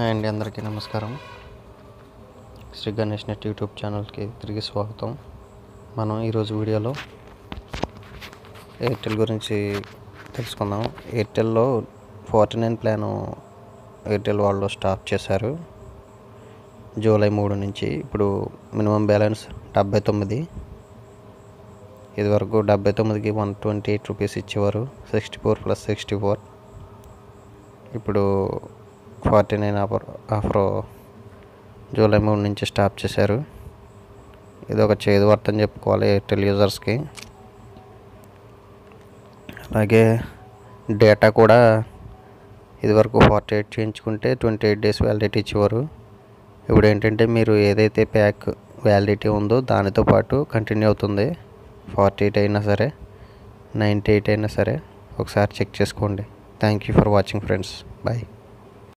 hi అండి అందరికీ నమస్కారం శ్రీ గణేష్ నెట్ యూట్యూబ్ ఛానల్కి తిరిగి స్వాగతం మనం ఈరోజు వీడియోలో ఎయిర్టెల్ గురించి తెలుసుకుందాం ఎయిర్టెల్లో ఫార్టీ నైన్ ప్లాను ఎయిర్టెల్ వాళ్ళు స్టార్ట్ చేశారు జూలై మూడు నుంచి ఇప్పుడు మినిమం బ్యాలెన్స్ డెబ్బై తొమ్మిది ఇదివరకు డెబ్బై తొమ్మిదికి వన్ ట్వంటీ ఎయిట్ రూపీస్ ఇచ్చేవారు sixty four plus sixty four ఇప్పుడు forty nine offer offer July మూడు నుంచి స్టాప్ చేశారు ఇది ఒక చేదు వార్త అని చెప్పుకోవాలి ఎయిర్టెల్ యూజర్స్కి అలాగే డేటా కూడా ఇదివరకు ఫార్టీ ఎయిట్ చేయించుకుంటే ట్వంటీ ఎయిట్ డేస్ వ్యాలిడిటీ ఇచ్చేవారు ఇప్పుడు ఏంటంటే మీరు ఏదైతే ప్యాక్ వ్యాలిడిటీ ఉందో దానితో పాటు కంటిన్యూ అవుతుంది ఫార్టీ ఎయిట్ అయినా సరే నైంటీ ఎయిట్ అయినా సరే ఒకసారి చెక్ చేసుకోండి thank you for watching friends bye